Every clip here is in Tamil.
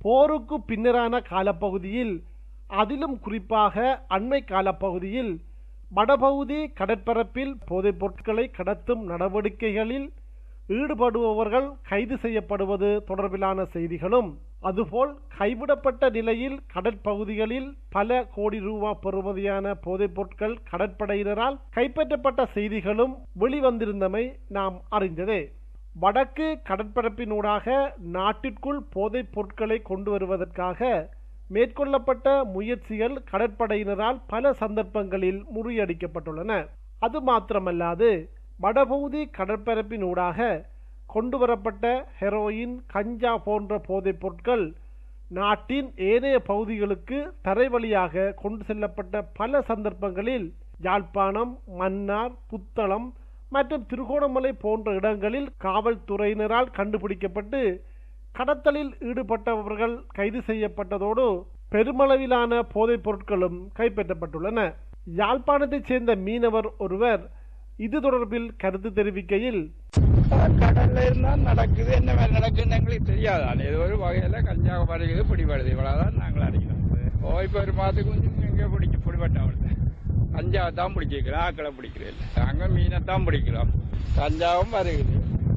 போருக்கு பின்னரான காலப்பகுதியில் அதிலும் குறிப்பாக அண்மை காலப்பகுதியில் வடபகுதி கடற்பரப்பில் போதைப் பொருட்களை கடத்தும் நடவடிக்கைகளில் ஈடுபடுபவர்கள் கைது செய்யப்படுவது தொடர்பிலான செய்திகளும் அதுபோல் கைவிடப்பட்ட நிலையில் கடற்பகுதிகளில் பல கோடி ரூபா பெறுமதியான போதைப் பொருட்கள் கடற்படையினரால் கைப்பற்றப்பட்ட செய்திகளும் வெளிவந்திருந்தமை நாம் அறிந்ததே வடக்கு கடற்பரப்பினூடாக நாட்டிற்குள் போதைப் பொருட்களை கொண்டு வருவதற்காக மேற்கொள்ளப்பட்ட முயற்சிகள் கடற்படையினரால் பல சந்தர்ப்பங்களில் முறியடிக்கப்பட்டுள்ளன அது மாத்திரமல்லாது வடபகுதி கடற்பரப்பினூடாக கொண்டுவரப்பட்ட ஹெரோயின் கஞ்சா போன்ற போதைப் பொருட்கள் நாட்டின் ஏனைய பகுதிகளுக்கு தரை வழியாக கொண்டு செல்லப்பட்ட பல சந்தர்ப்பங்களில் யாழ்ப்பாணம் மன்னார் புத்தளம் மற்றும் திருகோணமலை போன்ற இடங்களில் காவல்துறையினரால் கண்டுபிடிக்கப்பட்டு கடத்தலில் ஈடுபட்டவர்கள் கைது செய்யப்பட்டதோடு பெருமளவிலான போதைப் பொருட்களும் கைப்பற்றப்பட்டுள்ளன யாழ்ப்பாணத்தைச் சேர்ந்த மீனவர் ஒருவர் இது தொடர்பில் கருத்து தெரிவிக்கையில் கடல்ல இருந்தா நடக்குது என்ன மாதிரி நடக்குதுன்னு எங்களுக்கு தெரியாது அது ஏதோ ஒரு வகையில கஞ்சா வருகிறது பிடிபடுது இவ்வளவுதான் நாங்கள் அறிகிறோம் ஓ இப்ப ஒரு மாதத்துக்கு கொஞ்சம் எங்க பிடிக்க பிடிபட்டவங்க கஞ்சா தான் பிடிக்கிறோம் ஆக்களை பிடிக்கிறேன் அங்க மீனை தான் பிடிக்கிறோம் கஞ்சாவும் வருகுது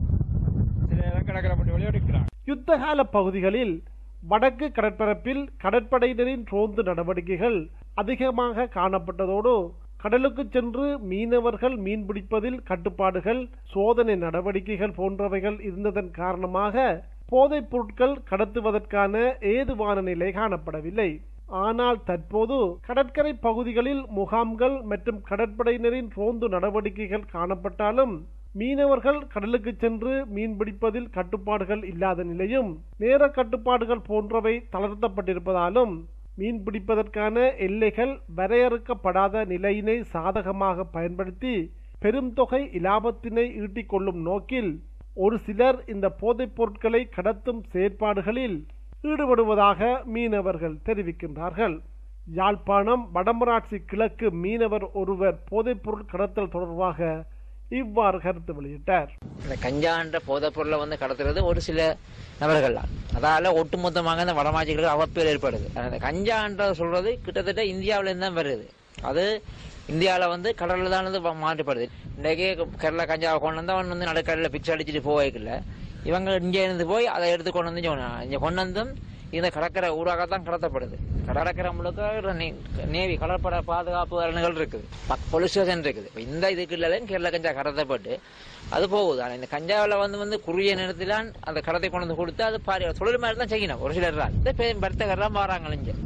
சில இடம் கிடக்கிற பட்டி எடுக்கிறாங்க யுத்தகால பகுதிகளில் வடக்கு கடற்பரப்பில் கடற்படையினரின் ரோந்து நடவடிக்கைகள் அதிகமாக காணப்பட்டதோடு கடலுக்கு சென்று மீனவர்கள் மீன்பிடிப்பதில் கட்டுப்பாடுகள் சோதனை நடவடிக்கைகள் போன்றவைகள் இருந்ததன் காரணமாக போதைப் பொருட்கள் கடத்துவதற்கான ஏதுவான நிலை காணப்படவில்லை ஆனால் தற்போது கடற்கரை பகுதிகளில் முகாம்கள் மற்றும் கடற்படையினரின் ரோந்து நடவடிக்கைகள் காணப்பட்டாலும் மீனவர்கள் கடலுக்கு சென்று மீன்பிடிப்பதில் கட்டுப்பாடுகள் இல்லாத நிலையும் நேர கட்டுப்பாடுகள் போன்றவை தளர்த்தப்பட்டிருப்பதாலும் மீன்பிடிப்பதற்கான எல்லைகள் வரையறுக்கப்படாத நிலையினை சாதகமாக பயன்படுத்தி பெரும் தொகை இலாபத்தினை ஈட்டிக் கொள்ளும் நோக்கில் ஒரு சிலர் இந்த போதைப் பொருட்களை கடத்தும் செயற்பாடுகளில் ஈடுபடுவதாக மீனவர்கள் தெரிவிக்கின்றார்கள் யாழ்ப்பாணம் வடமராட்சி கிழக்கு மீனவர் ஒருவர் போதைப்பொருள் கடத்தல் தொடர்பாக இவ்வாறு கருத்து வெளியிட்டார் இந்த கஞ்சான்ற போதைப் பொருளை வந்து கடத்துறது ஒரு சில நபர்கள் தான் அதால ஒட்டுமொத்தமாக இந்த வடமாட்சிகளுக்கு அவப்பேர் ஏற்படுது அந்த கஞ்சான்ற சொல்றது கிட்டத்தட்ட இந்தியாவில இருந்து தான் வருது அது இந்தியாவில் வந்து கடல்ல தான் வந்து மாற்றப்படுது இன்றைக்கே கடலை கஞ்சாவை கொண்டு வந்து அவன் வந்து நடுக்கடலில் பிச்சை அடிச்சுட்டு போவைக்கல இவங்க இங்கே இருந்து போய் அதை எடுத்து கொண்டு வந்து இங்கே கொண்டு வந்தும் இந்த கடற்கரை ஊராக தான் கடத்தப்படுது கடற்கரை முழுக்க நேவி கடற்படை பாதுகாப்பு அரணுகள் இருக்குது போலீஸ் ஸ்டேஷன் இருக்குது இப்ப இந்த இதுக்கு இல்லை கேரள கஞ்சா கடத்தப்பட்டு அது போகுது ஆனால் இந்த கஞ்சாவில் வந்து வந்து குறுகிய நேரத்தில் அந்த கடத்தை கொண்டு வந்து கொடுத்து அது பாரி தொழில் மாதிரி தான் செய்யணும் ஒரு சிலர் தான் இந்த பெரும் வர்த்தகர்லாம் மாறாங்க இங்கே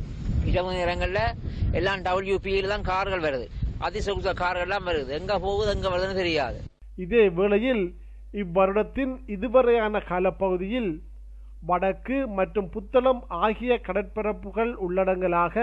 இரவு நேரங்களில் எல்லாம் டபிள்யூபியில் தான் கார்கள் வருது அதிசகுத்த கார்கள்லாம் வருது எங்க போகுது எங்க வருதுன்னு தெரியாது இதே வேளையில் இவ்வருடத்தின் இதுவரையான காலப்பகுதியில் வடக்கு மற்றும் புத்தளம் ஆகிய கடற்பரப்புகள் உள்ளடங்கலாக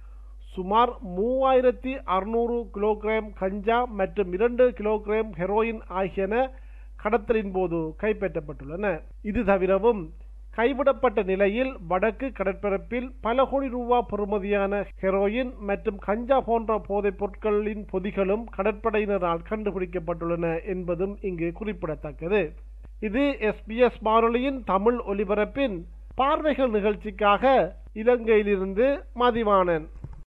சுமார் மூவாயிரத்தி அறுநூறு கிலோகிராம் கஞ்சா மற்றும் இரண்டு கிலோகிராம் ஹெரோயின் ஆகியன கடத்தலின் போது கைப்பற்றப்பட்டுள்ளன இது தவிரவும் கைவிடப்பட்ட நிலையில் வடக்கு கடற்பரப்பில் பல கோடி ரூபா பெறுமதியான ஹெரோயின் மற்றும் கஞ்சா போன்ற போதைப் பொருட்களின் பொதிகளும் கடற்படையினரால் கண்டுபிடிக்கப்பட்டுள்ளன என்பதும் இங்கு குறிப்பிடத்தக்கது இது எஸ்பிஎஸ் வானொலியின் தமிழ் ஒலிபரப்பின் பார்வைகள் நிகழ்ச்சிக்காக இலங்கையிலிருந்து மதிவாணன்